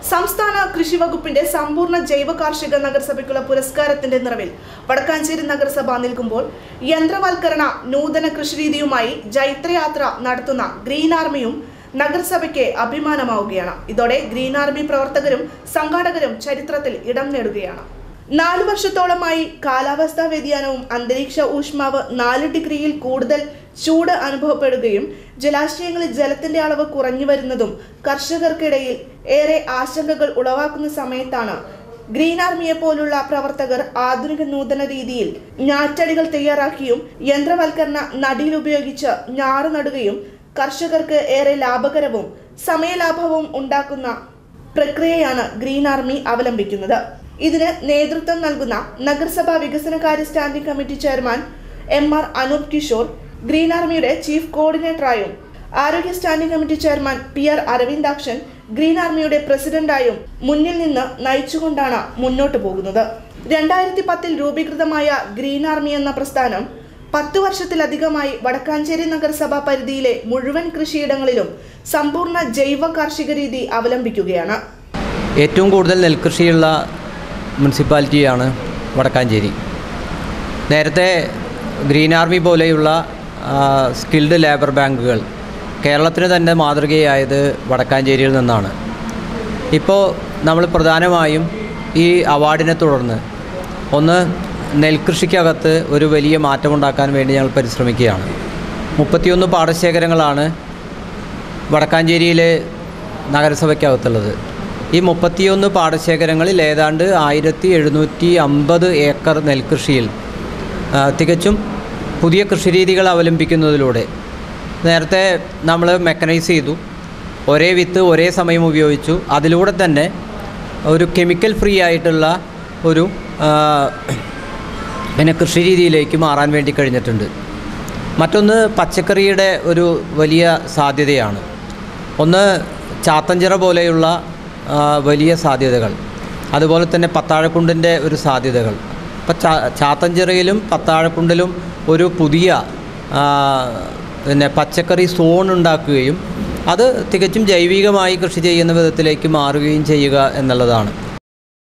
സംസ്ഥാന കൃഷി വകുപ്പിന്റെ സമ്പൂർണ്ണ ജൈവ കാർഷിക നഗരസഭയ്ക്കുള്ള പുരസ്കാരത്തിന്റെ നിറവിൽ വടക്കാഞ്ചേരി നഗരസഭ നിൽക്കുമ്പോൾ യന്ത്രവൽക്കരണ നൂതന കൃഷിരീതിയുമായി ജൈത്രയാത്ര നടത്തുന്ന ഗ്രീൻ ആർമിയും നഗരസഭയ്ക്ക് അഭിമാനമാവുകയാണ് ഇതോടെ ഗ്രീൻ ആർമി പ്രവർത്തകരും സംഘാടകരും ചരിത്രത്തിൽ ഇടം നേടുകയാണ് നാലു വർഷത്തോളമായി കാലാവസ്ഥാ വ്യതിയാനവും അന്തരീക്ഷ ഊഷ്മാവ് നാല് ഡിഗ്രിയിൽ കൂടുതൽ ചൂട് അനുഭവപ്പെടുകയും ജലാശയങ്ങളിൽ ജലത്തിന്റെ അളവ് കുറഞ്ഞു വരുന്നതും കർഷകർക്കിടയിൽ ഏറെ ആശങ്കകൾ ഉളവാക്കുന്ന സമയത്താണ് ഗ്രീൻ ആർമിയെ പോലുള്ള പ്രവർത്തകർ ആധുനിക നൂതന രീതിയിൽ ഞാറ്റടികൾ തയ്യാറാക്കിയും യന്ത്രവൽക്കരണ നടിയിൽ ഉപയോഗിച്ച് ഞാറ് നടുകയും കർഷകർക്ക് ഏറെ ലാഭകരവും സമയലാഭവും ഉണ്ടാക്കുന്ന പ്രക്രിയയാണ് ഗ്രീൻ ആർമി അവലംബിക്കുന്നത് ഇതിന് നേതൃത്വം നൽകുന്ന നഗരസഭാ വികസനകാര്യ standing committee chairman M R Anoop Kishore green ആർമിയുടെ ചീഫ് കോർഡിനേറ്ററായും ആരോഗ്യ standing committee chairman P R Aravindakshan green ആർമിയുടെ പ്രസിഡന്റായും മുന്നിൽ നിന്ന് നയിച്ചുകൊണ്ടാണ് മുന്നോട്ടു പോകുന്നത് രണ്ടായിരത്തി പത്തിൽ രൂപീകൃതമായ ഗ്രീൻ ആർമി എന്ന പ്രസ്ഥാനം പത്ത് വർഷത്തിലധികമായി വടക്കാഞ്ചേരി നഗരസഭാ പരിധിയിലെ മുഴുവൻ കൃഷിയിടങ്ങളിലും സമ്പൂർണ്ണ ജൈവ കാർഷിക രീതി അവലംബിക്കുകയാണ് ഏറ്റവും കൂടുതൽ നെൽകൃഷിയുള്ള മുനിസിപ്പാലിറ്റിയാണ് വടക്കാഞ്ചേരി നേരത്തെ ഗ്രീൻ ആർമി പോലെയുള്ള സ്കിൽഡ് ലേബർ ബാങ്കുകൾ കേരളത്തിന് തന്നെ മാതൃകയായത് വടക്കാഞ്ചേരിയിൽ നിന്നാണ് ഇപ്പോൾ നമ്മൾ പ്രധാനമായും ഈ അവാർഡിനെ തുടർന്ന് ഒന്ന് നെൽകൃഷിക്കകത്ത് ഒരു വലിയ മാറ്റമുണ്ടാക്കാൻ വേണ്ടി ഞങ്ങൾ പരിശ്രമിക്കുകയാണ് മുപ്പത്തിയൊന്ന് പാടശേഖരങ്ങളാണ് വടക്കാഞ്ചേരിയിലെ നഗരസഭയ്ക്കകത്തുള്ളത് ഈ മുപ്പത്തിയൊന്ന് പാടശേഖരങ്ങളിൽ ഏതാണ്ട് ആയിരത്തി എഴുന്നൂറ്റി അമ്പത് ഏക്കർ നെൽകൃഷിയിൽ ആ, തികച്ചും പുതിയ കൃഷിരീതികൾ അവലംബിക്കുന്നതിലൂടെ നേരത്തെ നമ്മൾ മെക്കനൈസ് ചെയ്തു ഒരേ വിത്ത് ഒരേ സമയം ഉപയോഗിച്ചു അതിലൂടെ തന്നെ ഒരു കെമിക്കൽ ഫ്രീ ആയിട്ടുള്ള ഒരു ആ, പിന്നെ കൃഷി രീതിയിലേക്ക് മാറാൻ വേണ്ടി കഴിഞ്ഞിട്ടുണ്ട് മറ്റൊന്ന് പച്ചക്കറിയുടെ ഒരു വലിയ സാധ്യതയാണ് ഒന്ന് ചാത്തഞ്ചിറ പോലെയുള്ള ആ, വലിയ സാധ്യതകൾ അതുപോലെ തന്നെ പത്താഴക്കുണ്ടിൻ്റെ ഒരു സാധ്യതകൾ ഇപ്പം ചാ ചാത്തഞ്ചിറയിലും പത്താഴക്കുണ്ടിലും ഒരു പുതിയ ആ, പിന്നെ പച്ചക്കറി സോൺ ഉണ്ടാക്കുകയും അത് തികച്ചും ജൈവികമായി കൃഷി ചെയ്യുന്ന വിധത്തിലേക്ക് മാറുകയും ചെയ്യുക എന്നുള്ളതാണ്